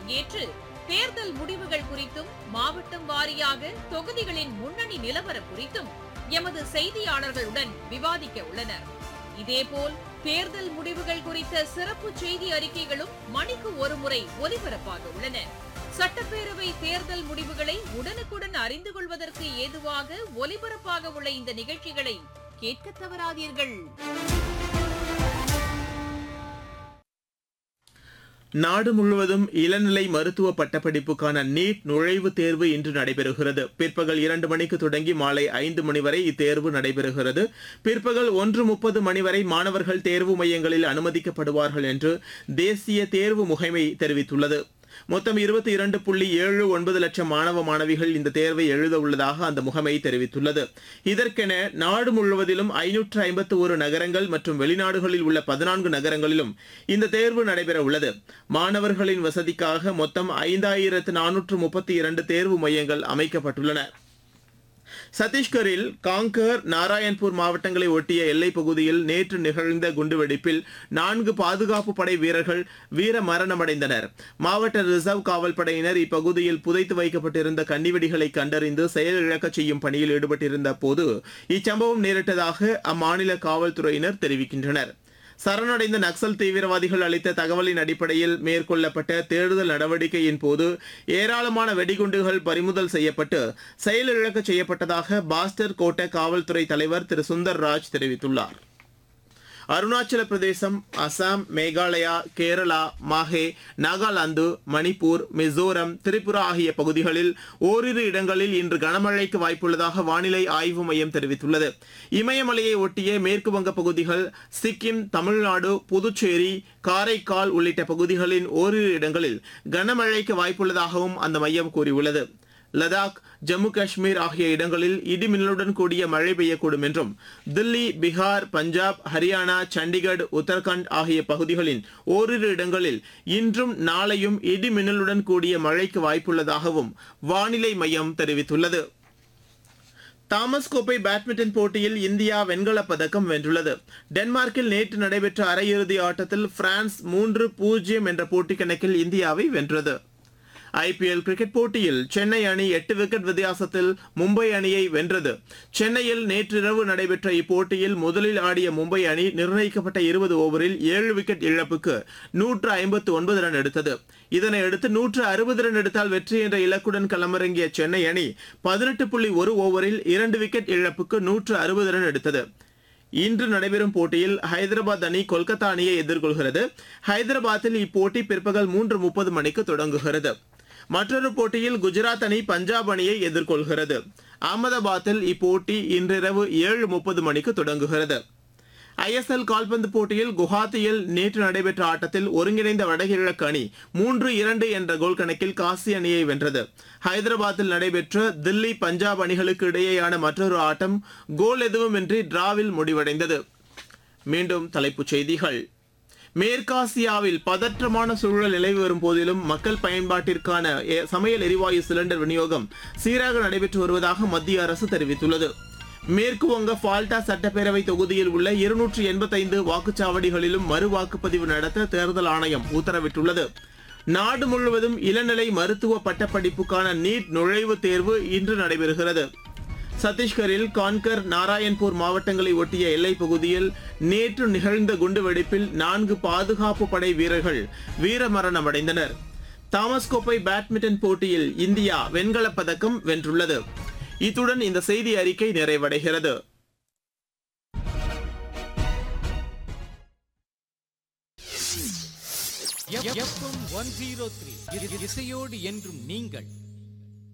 பங்கேற்று தேர்தல் முடிவுகள் குறித்தும் மாவட்டம் வாரியாக தொகுதிகளின் முன்னணி நிலவரம் குறித்தும் எமது செய்தியாளர்களுடன் விவாதிக்க உள்ளனர் இதேபோல் தேர்தல் முடிவுகள் குறித்த சிறப்பு செய்தி அறிக்கைகளும் மணிக்கு ஒருமுறை ஒலிபரப்பாக உள்ளன சட்டப்பேரவை தேர்தல் முடிவுகளை உடனுக்குடன் அறிந்து கொள்வதற்கு ஏதுவாக ஒலிபரப்பாக உள்ள இந்த நிகழ்ச்சிகளை கேட்க தவறாதீர்கள் நாடு முழுவதும் இளநிலை மருத்துவ பட்டப்படிப்புக்கான நீட் நுழைவுத் தேர்வு இன்று நடைபெறுகிறது பிற்பகல் இரண்டு மணிக்கு தொடங்கி மாலை ஐந்து மணி வரை இத்தேர்வு நடைபெறுகிறது பிற்பகல் ஒன்று முப்பது மணி வரை மாணவர்கள் தேர்வு மையங்களில் அனுமதிக்கப்படுவார்கள் என்று தேசிய தேர்வு முகமை தெரிவித்துள்ளது மொத்தம் இருபத்தி இரண்டு புள்ளி ஏழு ஒன்பது லட்சம் மாணவ மாணவிகள் இந்த தேர்வை எழுத உள்ளதாக அந்த முகமை தெரிவித்துள்ளது இதற்கென நாடு முழுவதிலும் ஐநூற்று ஐம்பத்து ஒரு நகரங்கள் மற்றும் வெளிநாடுகளில் உள்ள பதினான்கு நகரங்களிலும் இந்த தேர்வு நடைபெற உள்ளது மாணவர்களின் வசதிக்காக மொத்தம் ஐந்தாயிரத்து நானூற்று முப்பத்தி இரண்டு தேர்வு மையங்கள் அமைக்கப்பட்டுள்ளன சத்தீஸ்கரில் காங்கர் நாராயண்பூர் மாவட்டங்களை ஒட்டிய எல்லைப் பகுதியில் நேற்று நிகழ்ந்த குண்டுவெடிப்பில் நான்கு பாதுகாப்பு படை வீரர்கள் வீர மரணமடைந்தனர் மாவட்ட ரிசர்வ் காவல் படையினர் இப்பகுதியில் புதைத்து வைக்கப்பட்டிருந்த கன்னிவெடிகளை கண்டறிந்து செயலிழக்கச் செய்யும் பணியில் ஈடுபட்டிருந்த போது இச்சம்பவம் நேரிட்டதாக அம்மாநில காவல்துறையினர் தெரிவிக்கின்றனர் சரணடைந்த நக்சல் தீவிரவாதிகள் அளித்த தகவலின் அடிப்படையில் மேற்கொள்ளப்பட்ட தேடுதல் நடவடிக்கையின் போது ஏராளமான வெடிகுண்டுகள் பறிமுதல் செய்யப்பட்டு செயலிழக்க செய்யப்பட்டதாக பாஸ்டர் கோட்ட காவல்துறை தலைவர் திரு சுந்தர் ராஜ் தெரிவித்துள்ளார் அருணாச்சல பிரதேசம் அசாம் மேகாலயா கேரளா மாஹே நாகாலாந்து மணிப்பூர் மிசோரம் திரிபுரா ஆகிய பகுதிகளில் ஓரிரு இடங்களில் இன்று கனமழைக்கு வாய்ப்புள்ளதாக வானிலை ஆய்வு மையம் தெரிவித்துள்ளது இமயமலையை ஒட்டிய மேற்கு வங்க பகுதிகள் சிக்கிம் தமிழ்நாடு புதுச்சேரி காரைக்கால் உள்ளிட்ட பகுதிகளின் ஓரிரு இடங்களில் கனமழைக்கு வாய்ப்புள்ளதாகவும் அந்த மையம் கூறியுள்ளது லடாக் ஜம்மு காஷ்மீர் ஆகிய இடங்களில் இடிமின்னலுடன் கூடிய மழை பெய்யக்கூடும் என்றும் தில்லி பீகார் பஞ்சாப் ஹரியானா சண்டிகர் உத்தரகாண்ட் ஆகிய பகுதிகளின் ஓரிரு இடங்களில் இன்றும் நாளையும் இடிமின்னலுடன் கூடிய மழைக்கு வாய்ப்புள்ளதாகவும் வானிலை மையம் தெரிவித்துள்ளது தாமஸ் கோப்பை பேட்மிண்டன் போட்டியில் இந்தியா வெண்கலப் பதக்கம் வென்றுள்ளது டென்மார்க்கில் நேற்று நடைபெற்ற அரையிறுதி ஆட்டத்தில் பிரான்ஸ் மூன்று பூஜ்ஜியம் என்ற போட்டி கணக்கில் இந்தியாவை வென்றது ஐபிஎல் கிரிக்கெட் போட்டியில் சென்னை அணி எட்டு விக்கெட் வித்தியாசத்தில் மும்பை அணியை வென்றது சென்னையில் நேற்றிரவு நடைபெற்ற இப்போட்டியில் முதலில் ஆடிய மும்பை அணி நிர்ணயிக்கப்பட்ட இருபது ஓவரில் ஏழு விக்கெட் இழப்புக்கு நூற்று ஐம்பத்து ஒன்பது ரன் எடுத்தது இதனை அடுத்து நூற்று அறுபது ரன் எடுத்தால் வெற்றி என்ற இலக்குடன் களமிறங்கிய சென்னை அணி பதினெட்டு புள்ளி ஒரு ஓவரில் இரண்டு விக்கெட் இழப்புக்கு நூற்று அறுபது ரன் எடுத்தது இன்று நடைபெறும் போட்டியில் ஹைதராபாத் அணி கொல்கத்தா அணியை எதிர்கொள்கிறது ஹைதராபாத்தில் இப்போட்டி பிற்பகல் மூன்று முப்பது மணிக்கு தொடங்குகிறது மற்றொரு போட்டியில் குஜராத் அணி பஞ்சாப் அணியை எதிர்கொள்கிறது அகமதாபாத்தில் இப்போட்டி இன்றிரவு ஏழு முப்பது மணிக்கு தொடங்குகிறது ஐஎஸ்எல் கால்பந்து போட்டியில் குவஹாத்தியில் நேற்று நடைபெற்ற ஆட்டத்தில் ஒருங்கிணைந்த வடகிழக்கு அணி மூன்று இரண்டு என்ற கோல் கணக்கில் காசி அணியை வென்றது ஹைதராபாத்தில் நடைபெற்ற தில்லி பஞ்சாப் அணிகளுக்கு இடையேயான மற்றொரு ஆட்டம் கோல் எதுவுமின்றி டிராவில் முடிவடைந்தது மீண்டும் தலைப்புச் செய்திகள் மேற்காசியாவில் பதற்றமான சூழல் நிலவி வரும் போதிலும் மக்கள் பயன்பாட்டிற்கான எ- சமையல் எரிவாயு சிலிண்டர் விநியோகம் சீராக நடைபெற்று வருவதாக மத்திய அரசு தெரிவித்துள்ளது மேற்கு வங்க ஃபால்டா சட்டப்பேரவை தொகுதியில் உள்ள இருநூற்றி எண்பத்தைந்து வாக்குச்சாவடிகளிலும் மறு வாக்குப்பதிவு நடத்த தேர்தல் ஆணையம் உத்தரவிட்டுள்ளது நாடு முழுவதும் இளநிலை மருத்துவ பட்டப்படிப்புக்கான நீட் நுழைவுத் தேர்வு இன்று நடைபெறுகிறது சத்தீஸ்கரில் கான்கர் நாராயண்பூர் மாவட்டங்களை ஒட்டிய எல்லைப் பகுதியில் நேற்று நிகழ்ந்த குண்டுவெடிப்பில் நான்கு பாதுகாப்பு படை வீரர்கள் வீரமரணமடைந்தனர் தாமஸ் கோப்பை பேட்மிண்டன் போட்டியில் இந்தியா வெண்கலப் பதக்கம் வென்றுள்ளது இத்துடன் இந்த செய்தி அறிக்கை நிறைவடைகிறது எஃப்எம் ஒன் ஜீரோ த்ரீ இசையோடு என்றும் நீங்கள்